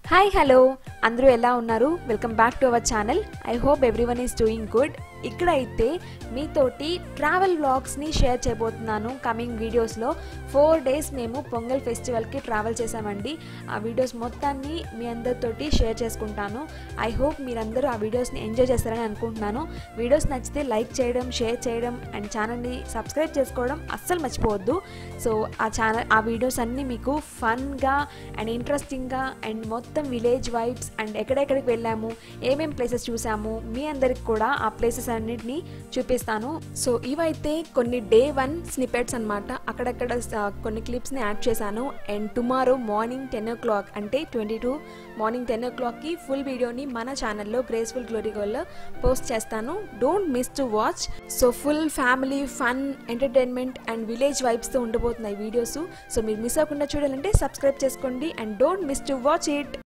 hi hello అందరూ ఎలా ఉన్నారు welcome back to our channel I hope everyone is doing good ఇక్కడ అయితే మీతోటి ట్రావెల్ వ్లాగ్స్ని షేర్ చేయబోతున్నాను కమింగ్ వీడియోస్లో ఫోర్ డేస్ మేము పొంగల్ ఫెస్టివల్కి ట్రావెల్ చేసామండి ఆ వీడియోస్ మొత్తాన్ని మీ అందరితోటి షేర్ చేసుకుంటాను ఐ హోప్ మీరందరూ ఆ వీడియోస్ని ఎంజాయ్ చేస్తారని అనుకుంటున్నాను వీడియోస్ నచ్చితే లైక్ చేయడం షేర్ చేయడం అండ్ ఛానల్ని సబ్స్క్రైబ్ చేసుకోవడం అస్సలు మర్చిపోవద్దు సో ఆ ఛానల్ ఆ వీడియోస్ అన్నీ మీకు ఫన్గా అండ్ ఇంట్రెస్టింగ్గా అండ్ మొత్తం విలేజ్ వైబ్స్ అండ్ ఎక్కడెక్కడికి వెళ్ళాము ఏమేం ప్లేసెస్ చూసాము మీ అందరికి కూడా ఆ ప్లేసెస్ అన్నిటిని చూపిస్తాను సో ఇవైతే కొన్ని డే వన్ స్నిపెట్స్ అనమాట అక్కడక్కడ స- కొన్ని క్లిప్స్ని యాడ్ చేశాను and tomorrow morning ten o'clock అంటే ట్వంటీ టూ మార్నింగ్ టెన్ ఓ క్లాక్కి ఫుల్ వీడియోని మన ఛానల్లో గ్రేస్ఫుల్ గ్లోరీ గోల్లో పోస్ట్ చేస్తాను don't miss to watch so full family fun entertainment and village వైబ్స్తో ఉండబోతున్నాయి వీడియోస్ సో మీరు మిస్ అవ్వకుండా చూడాలంటే సబ్స్క్రైబ్ చేసుకోండి and don't miss to watch it